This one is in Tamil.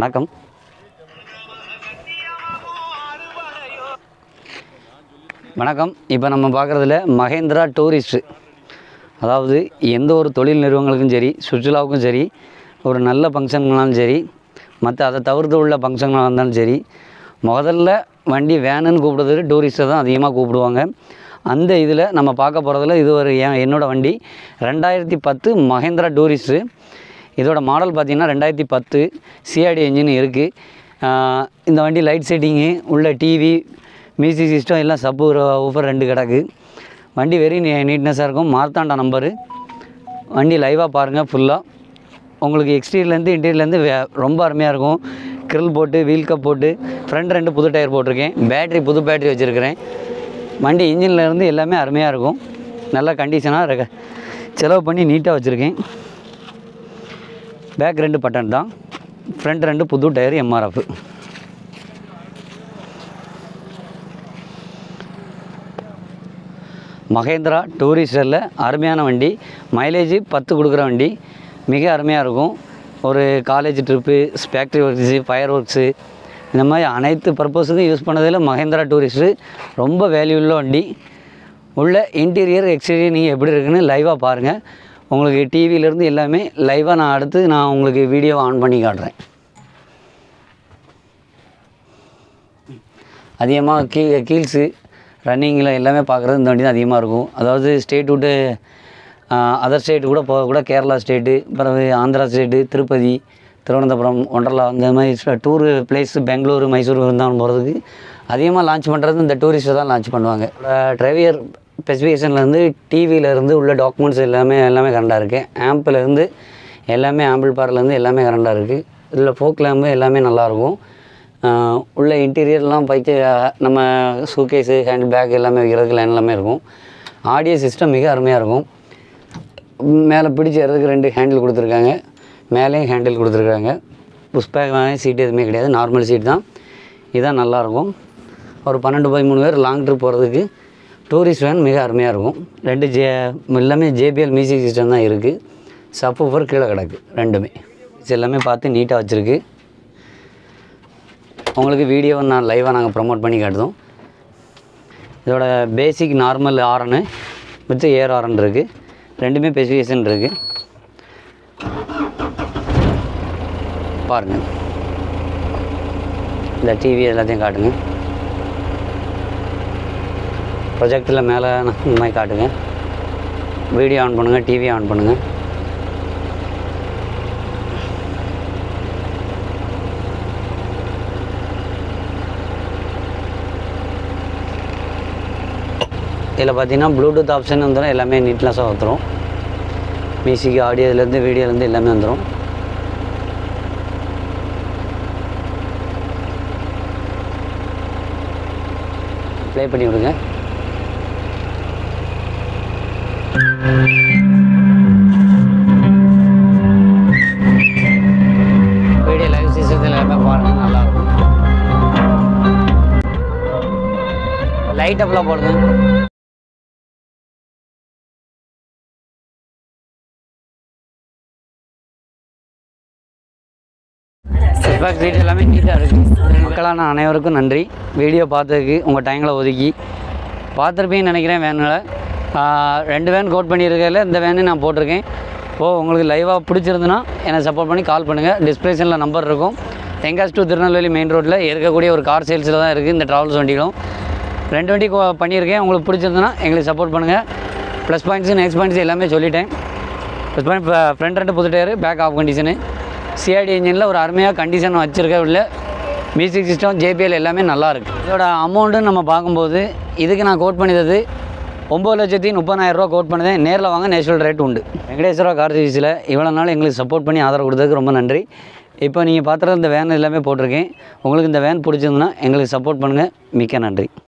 வணக்கம் வணக்கம் இப்போ நம்ம பார்க்குறதுல மகேந்திரா டூரிஸ்ட்டு அதாவது எந்த ஒரு தொழில் நிறுவனங்களுக்கும் சரி சுற்றுலாவுக்கும் சரி ஒரு நல்ல ஃபங்க்ஷனுங்கனாலும் சரி மற்ற அதை தவிர்த்து உள்ள ஃபங்க்ஷனாக இருந்தாலும் சரி முதல்ல வண்டி வேனுன்னு கூப்பிடுறது டூரிஸ்ட்டை தான் அதிகமாக கூப்பிடுவாங்க அந்த இதில் நம்ம பார்க்க போகிறதுல இது ஒரு என் என்னோடய வண்டி ரெண்டாயிரத்தி பத்து மகேந்திரா டூரிஸ்ட்டு இதோட மாடல் பார்த்திங்கன்னா ரெண்டாயிரத்தி பத்து சிஆர்டி என்ஜின் இருக்குது இந்த வண்டி லைட் செட்டிங்கு உள்ள டிவி மியூசிக் சிஸ்டம் எல்லாம் சப்பு ஊஃபர் ரெண்டு கிடக்கு வண்டி வெரி நீ நீட்னஸாக இருக்கும் மார்த்தாண்டா நம்பரு வண்டி லைவாக பாருங்கள் ஃபுல்லாக உங்களுக்கு எக்ஸ்டீரியர்லேருந்து இன்டீரியர்லேருந்து வே ரொம்ப அருமையாக இருக்கும் கிரில் போட்டு வீல் கப் போட்டு ஃப்ரண்ட் ரெண்டு புது டயர் போட்டிருக்கேன் பேட்ரி புது பேட்ரி வச்சுருக்கிறேன் வண்டி இன்ஜினில் இருந்து எல்லாமே அருமையாக இருக்கும் நல்ல கண்டிஷனாக இருக்க செலவு பண்ணி நீட்டாக வச்சுருக்கேன் பேக் ரெண்டு பட்டன் தான் ஃப்ரண்ட் ரெண்டு புது டயர் எம்ஆர்எஃப் மகேந்திரா டூரிஸ்டரில் அருமையான வண்டி மைலேஜ் பத்து கொடுக்குற வண்டி மிக அருமையாக இருக்கும் ஒரு college trip factory works fire works இந்த மாதிரி அனைத்து பர்பஸுக்கும் யூஸ் பண்ணதில் மகேந்திரா டூரிஸ்ட்டு ரொம்ப வேல்யூள்ள வண்டி உள்ள இன்டீரியர் எக்ஸ்டீரியர் நீங்கள் எப்படி இருக்குன்னு லைவாக பாருங்கள் உங்களுக்கு டிவியிலேருந்து எல்லாமே லைவாக நான் அடுத்து நான் உங்களுக்கு வீடியோ ஆன் பண்ணி காட்டுறேன் அதிகமாக கீ கீல்ஸு ரன்னிங்கில் எல்லாமே பார்க்குறது இந்த வண்டி தான் அதிகமாக இருக்கும் அதாவது ஸ்டேட் விட்டு அதர் ஸ்டேட் கூட போக கூட கேரளா ஸ்டேட்டு பிறகு ஆந்திரா ஸ்டேட்டு திருப்பதி திருவனந்தபுரம் ஒண்டர்லா அந்த மாதிரி டூரு பிளேஸ் பெங்களூரு மைசூர் இருந்தாலும் போகிறதுக்கு அதிகமாக லான்ச் பண்ணுறது இந்த டூரிஸ்ட்டை தான் லான்ச் பண்ணுவாங்க ட்ரைவியர் ஸ்பெசிஃபிகேஷன்லேருந்து டிவியிலேருந்து உள்ள டாக்குமெண்ட்ஸ் எல்லாமே எல்லாமே கரெக்டாக இருக்குது ஆம்பிலேருந்து எல்லாமே ஆம்பிள் பார்லேருந்து எல்லாமே கரெக்டாக இருக்குது இதில் ஃபோக் லேம்பு எல்லாமே நல்லாயிருக்கும் ஆஹ் உள்ள இன்டீரியர்லாம் பைத்து நம்ம சூகேஸு ஹேண்டில் பேக் எல்லாமே வைக்கிறதுக்கு லைன் எல்லாமே இருக்கும் ஆடியோ சிஸ்டம் மிக அருமையாக இருக்கும் மேலே பிடிச்சி ஏறதுக்கு ரெண்டு ஹேண்டில் கொடுத்துருக்காங்க மேலேயும் ஹேண்டில் கொடுத்துருக்காங்க புஷ்பேக் சீட் எதுவுமே கிடையாது நார்மல் சீட் தான் இதான் நல்லாயிருக்கும் ஒரு பன்னெண்டு பதிமூணு பேர் லாங் ட்ரிப் போகிறதுக்கு டூரிஸ்ட் வேன் மிக அருமையாக இருக்கும் ரெண்டு ஜே எல்லாமே ஜேபிஎல் மியூசிக் சிஸ்டம் தான் இருக்குது சப் கீழே கிடக்கு ரெண்டுமே இது எல்லாமே பார்த்து நீட்டாக வச்சுருக்கு உங்களுக்கு வீடியோவை நான் லைவாக நாங்கள் ப்ரமோட் பண்ணி காட்டுதோம் இதோட basic normal horn with air horn இருக்குது ரெண்டுமே ஸ்பெசிஃபிகேஷன் இருக்குது பாருங்கள் இந்த டிவி எல்லாத்தையும் காட்டுங்க ப்ரொஜெக்டில் மேலே இந்த மாதிரி காட்டுங்க வீடியோ ஆன் பண்ணுங்கள் டிவி ஆன் பண்ணுங்கள் இதில் பார்த்தீங்கன்னா ப்ளூடூத் ஆப்ஷன் வந்துடும் எல்லாமே நீட்னஸாக வந்துடும் மியூசிக் ஆடியோலேருந்து வீடியோலேருந்து எல்லாமே வந்துடும் ப்ளே பண்ணி விடுங்க வீடியோ லைவ் சிஸ்டத்தில் எல்லாமே பாருங்கள் நல்லாயிருக்கும் லைட் அப்பெல்லாம் போடுங்க ஃபீட்பேக் சீட் எல்லாமே நீட்டாக இருக்குது மக்களான அனைவருக்கும் நன்றி வீடியோ பார்த்ததுக்கு உங்கள் டைங்களை ஒதுக்கி பார்த்துருப்பீங்கன்னு நினைக்கிறேன் வேனில் ரெண்டு வேன் கோட் பண்ணியிருக்கையில் இந்த வேனு நான் போட்டிருக்கேன் ஓ உங்களுக்கு லைவாக பிடிச்சிருந்துன்னா என்னை சப்போர்ட் பண்ணி கால் பண்ணுங்கள் டிஸ்கிரிப்ஷனில் நம்பர் இருக்கும் தெங்காசி டு திருநெல்வேலி மெயின் ரோட்டில் இருக்கக்கூடிய ஒரு கார் சேல்ஸில் தான் இருக்குது இந்த ட்ராவல்ஸ் வண்டிகளும் ரெண்டு வண்டி கோ- பண்ணியிருக்கேன் உங்களுக்கு பிடிச்சிருந்துன்னா எங்களுக்கு சப்போர்ட் பண்ணுங்கள் ப்ளஸ் பாயிண்ட்ஸு நெக்ஸ்ட் பாயிண்ட்ஸ் எல்லாமே சொல்லிட்டேன் ப்ளஸ் பாயிண்ட் ஃப்ரண்ட் ரெண்டு புது tyre back of condition CRT இன்ஜினில் ஒரு அருமையாக கண்டிஷன் வச்சுருக்க உள்ள மியூசிக் சிஸ்டம் ஜேபிஎல் எல்லாமே நல்லா இருக்கு இதோட அமௌண்ட்டு நம்ம பார்க்கும்போது இதுக்கு நான் கோட் பண்ணியது ஒம்பது லட்சத்தி முப்பதாயிரம் ரூபா கோட் பண்ணதேன் நேரில் வாங்க நேச்சுரல் ரேட் உண்டு வெங்கடேஸ்வரா கார் சர்வீஸில் இவ்வளோ நாள் எங்களுக்கு சப்போர்ட் பண்ணி ஆதரவு கொடுத்ததுக்கு ரொம்ப நன்றி இப்போ நீங்கள் பார்த்துறது இந்த வேன் எல்லாமே போட்டிருக்கேன் உங்களுக்கு இந்த வேன் பிடிச்சிருந்துன்னா எங்களுக்கு சப்போர்ட் பண்ணுங்கள் மிக்க நன்றி